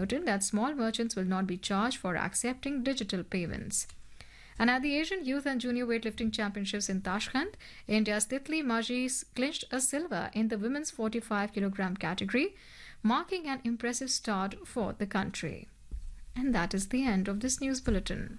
noting that small merchants will not be charged for accepting digital payments. And at the Asian Youth and Junior Weightlifting Championships in Tashkent, India's Titli Majis clinched a silver in the women's 45 kilogram category, marking an impressive start for the country. And that is the end of this news bulletin.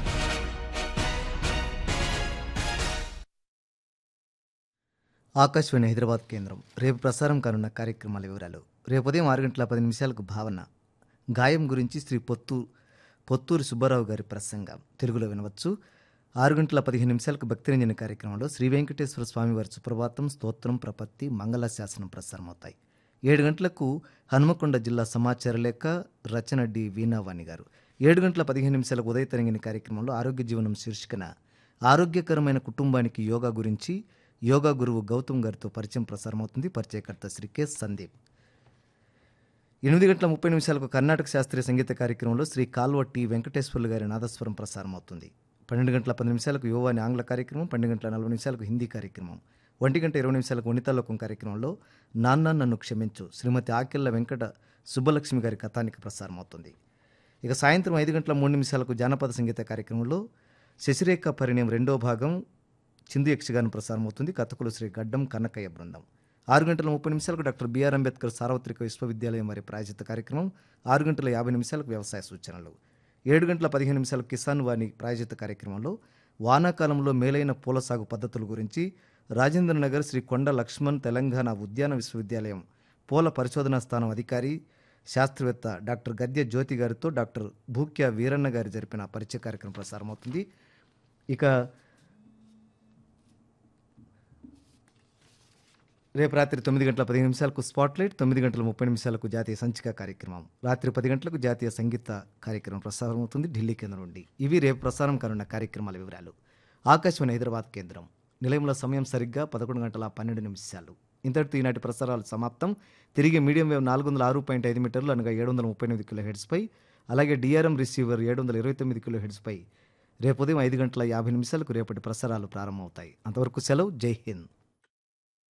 Akashvani Hyderabad కేంద్రం రేపు ప్రసారం కానున్న కార్యక్రమాల వివరాలు రేపు ఉదయం ఆరు గంటల పది నిమిషాలకు భావన గాయం గురించి శ్రీ పొత్తు పొత్తూరి సుబ్బారావు గారి ప్రసంగం తెలుగులో వినవచ్చు ఆరు గంటల పదిహేను నిమిషాలకు భక్తిరంజన కార్యక్రమంలో శ్రీ వెంకటేశ్వర స్వామి వారి సుప్రభాతం స్తోత్రం ప్రపత్తి మంగళ శాసనం ప్రసారమవుతాయి ఏడు గంటలకు హనుమకొండ జిల్లా సమాచార లేఖ రచన డి వీణావాణి గారు ఏడు గంటల పదిహేను నిమిషాలకు ఉదయ తరంగిణి కార్యక్రమంలో ఆరోగ్య జీవనం శీర్షికన ఆరోగ్యకరమైన కుటుంబానికి యోగా గురించి యోగా గురువు గౌతమ్ గారితో పరిచయం ప్రసారమవుతుంది పరిచయకర్త శ్రీ కె సందీప్ ఎనిమిది గంటల ముప్పై నిమిషాలకు కర్ణాటక శాస్త్రీయ సంగీత కార్యక్రమంలో శ్రీ కాల్వ టి వెంకటేశ్వర్లు గారి నాదస్వరం ప్రసారమవుతుంది పన్నెండు గంటల పది నిమిషాలకు యువాని ఆంగ్ల కార్యక్రమం పన్నెండు గంటల నలభై నిమిషాలకు హిందీ కార్యక్రమం ఒంటి గంట ఇరవై నిమిషాలకు వనితాలోకం కార్యక్రమంలో నాన్న నన్ను క్షమించు శ్రీమతి ఆకెళ్ల వెంకట సుబ్బలక్ష్మి గారి కథానికి ప్రసారమవుతుంది ఇక సాయంత్రం ఐదు గంటల మూడు నిమిషాలకు జానపద సంగీత కార్యక్రమంలో శశిరేఖ పరిణయం రెండో భాగం చిందు యక్షగానం ప్రసారమవుతుంది కథకులు శ్రీ గడ్డం కనకయ్య బృందం ఆరు గంటల ముప్పై నిమిషాలకు డాక్టర్ బిఆర్ అంబేద్కర్ సార్వత్రిక విశ్వవిద్యాలయం వారి ప్రాయోజిత కార్యక్రమం ఆరు గంటల యాభై నిమిషాలకు వ్యవసాయ సూచనలు ఏడు గంటల పదిహేను నిమిషాలకు కిసాన్ వాణి ప్రాయోజిత కార్యక్రమంలో వానాకాలంలో మేలైన పూల సాగు పద్ధతుల గురించి రాజేంద్ర నగర్ శ్రీ కొండ లక్ష్మణ్ తెలంగాణ ఉద్యాన విశ్వవిద్యాలయం పూల పరిశోధనా స్థానం అధికారి శాస్త్రవేత్త డాక్టర్ గద్య జ్యోతి గారితో డాక్టర్ భూక్య వీరన్న గారి జరిపిన పరిచయ కార్యక్రమం ప్రసారమవుతుంది ఇక రేపు రాత్రి తొమ్మిది గంటల పదిహేను నిమిషాలకు స్పాట్లైట్ తొమ్మిది గంటల ముప్పై నిమిషాలకు జాతీయ సంచిక కార్యక్రమం రాత్రి పది గంటలకు జాతీయ సంగీత కార్యక్రమం ప్రసారం అవుతుంది ఢిల్లీ కేంద్రం నుండి ఇవి రేపు ప్రసారం కానున్న కార్యక్రమాల వివరాలు ఆకాశవాణి హైదరాబాద్ కేంద్రం నిలయంలో సమయం సరిగ్గా పదకొండు గంటల పన్నెండు నిమిషాలు ఇంతటితో ఈనాటి ప్రసారాలు సమాప్తం తిరిగి మీడియం వేవ్ నాలుగు వందల ఆరు పాయింట్ ఐదు మీటర్లు అనగా ఏడు వందల ముప్పై ఎనిమిది కిలో హెడ్స్పై అలాగే డిఆర్ఎం రిసీవర్ ఏడు వందల ఇరవై తొమ్మిది కిలో హెడ్స్పై రేపు ఉదయం ఐదు గంటల యాభై నిమిషాలకు రేపటి ప్రసారాలు ప్రారంభమవుతాయి అంతవరకు సెలవు జై హింద్